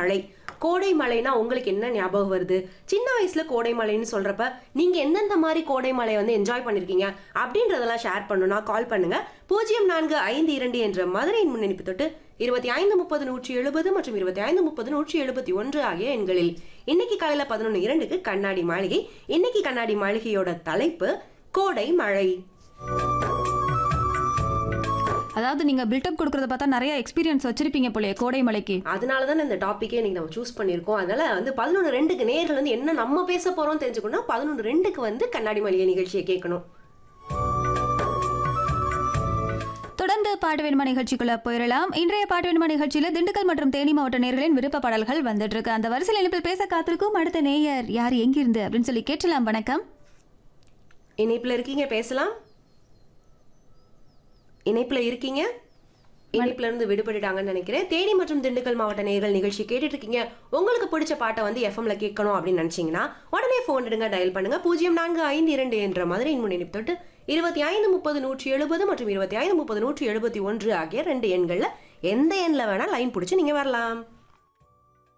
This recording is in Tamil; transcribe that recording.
மழை கோடை மழைனா உங்களுக்கு என்ன ஞாபகம் வருது சின்ன வயசுல கோடை மழைன்னு சொல்றப்ப நீங்க எந்தெந்த மாதிரி கோடை மழையை வந்து என்ஜாய் பண்ணிருக்கீங்க அப்படின்றதெல்லாம் ஷேர் பண்ணணும்னா கால் பண்ணுங்க பூஜ்ஜியம் நான்கு ஐந்து இரண்டு என்ற மதுரையின் முன்னணிப்பு தொட்டு இருபத்தி ஐந்து முப்பது நூற்றி எழுபது மற்றும் இருபத்தி ஐந்து முப்பது நூற்றி எழுபத்தி ஒன்று ஆகிய எண்களில் இன்னைக்கு காலையில பதினொன்று இரண்டுக்கு கண்ணாடி மாளிகை இன்னைக்கு கண்ணாடி மாளிகையோட தலைப்பு கோடை மழை அதாவது நீங்க பில்டப் கொடுக்கறத பார்த்தா நிறைய எக்ஸ்பீரியன்ஸ் வச்சிருப்பீங்க போலயே கோடை மலைக்கு அதனால தான் இந்த டாப்பிக்கே இன்னைக்கு நம்ம சூஸ் பண்ணியிருக்கோம் அதனால வந்து பதினொன்று ரெண்டுக்கு நேர்கள் வந்து என்ன நம்ம பேச போறோம் தெரிஞ்சுக்கணும் பதினொன்று ரெண்டுக்கு வந்து கண்ணாடி மளிகை நிகழ்ச்சியை கேட்கணும் தொடர்ந்து பாட்டு வேணுமா நிகழ்ச்சிக்குள்ள போயிடலாம் இன்றைய பாட்டு வேணுமா நிகழ்ச்சியில திண்டுக்கல் மற்றும் தேனி மாவட்ட நேர்களின் விருப்ப பாடல்கள் வந்துட்டு இருக்கு அந்த வரிசையில் இணைப்பில் பேச காத்திருக்கும் அடுத்த நேயர் யார் எங்கிருந்து அப்படின்னு சொல்லி கேட்டலாம் வணக்கம் இணைப்புல இருக்கீங்க பேசலாம் இணைப்புல இருக்கீங்க இணைப்புல இருந்து விடுபட்டுட்டாங்கன்னு நினைக்கிறேன் தேனி மற்றும் திண்டுக்கல் மாவட்ட நேர்கள் நிகழ்ச்சி கேட்டுட்டு இருக்கீங்க உங்களுக்கு பிடிச்ச பாட்டை வந்து எஃப்எம்ல கேட்கணும் அப்படின்னு நினைச்சீங்கன்னா உடனே போன் எடுங்க டயல் பண்ணுங்க பூஜ்ஜியம் நான்கு ஐந்து இரண்டு என்ற மதுரை முன்னிணைப்பு தொட்டு இருபத்தி ஐந்து முப்பது நூற்றி எழுபது மற்றும் இருபத்தி ஐந்து முப்பது நூற்றி எழுபத்தி ஒன்று ஆகிய ரெண்டு எண்கள்ல எந்த எண்ணில் வேணா லைன் பிடிச்சி நீங்க வரலாம்